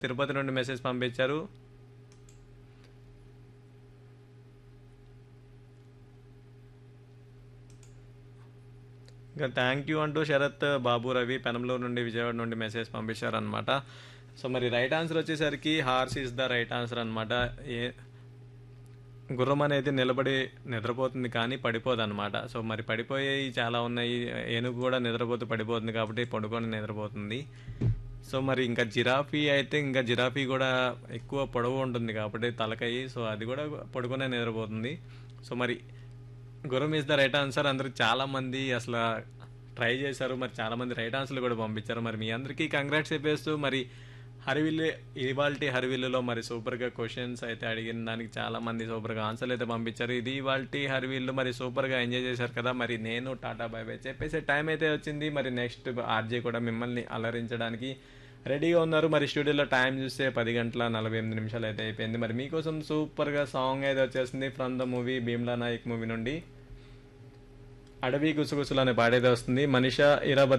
తిరుపతి నుండి మెసేజ్ పంపించారు ఇంకా థ్యాంక్ యూ అంటూ శరత్ బాబు రవి పెనంలూరు నుండి విజయవాడ నుండి మెసేజ్ పంపించారనమాట సో మరి రైట్ ఆన్సర్ వచ్చేసరికి horse is the right answer అనమాట ఏ గుర్రం అనేది నిలబడి నిద్రపోతుంది కానీ పడిపోదు అనమాట సో మరి పడిపోయేవి చాలా ఉన్నాయి ఏనుగు కూడా నిద్రపోతూ పడిపోతుంది కాబట్టి పడుకొని నిద్రపోతుంది సో మరి ఇంకా జిరాఫీ అయితే ఇంకా జిరాఫీ కూడా ఎక్కువ పొడవు ఉంటుంది కాబట్టి తలకాయి సో అది కూడా పడుకునే నిద్రపోతుంది సో మరి గుర్రం ఇస్ ద రైట్ ఆన్సర్ అందరూ చాలా మంది అసలు ట్రై చేశారు మరి చాలా మంది రైట్ ఆన్సర్లు కూడా పంపించారు మరి మీ అందరికీ కంగ్రాట్స్ చెప్పేస్తూ మరి హరివిల్లు ఇవాల్టి హరివిల్లులో మరి సూపర్గా క్వశ్చన్స్ అయితే అడిగిన దానికి చాలా మంది సూపర్గా ఆన్సర్లు అయితే పంపించారు ఇది ఇవాల్టి హరివిల్లు మరి సూపర్గా ఎంజాయ్ చేశారు కదా మరి నేను టాటా బై బై చెప్పేసే టైం అయితే వచ్చింది మరి నెక్స్ట్ ఆర్జే కూడా మిమ్మల్ని అలరించడానికి రెడీగా ఉన్నారు మరి స్టూడియోలో టైం చూస్తే పది గంటల నలభై ఎనిమిది నిమిషాలు అయితే అయిపోయింది మరి మీకోసం సూపర్గా సాంగ్ అయితే వచ్చేసింది from the movie Bheemla Nayak movie నుండి అడవి గుసగుసలు అనే పాడైతే వస్తుంది మనిష ఇరాబత్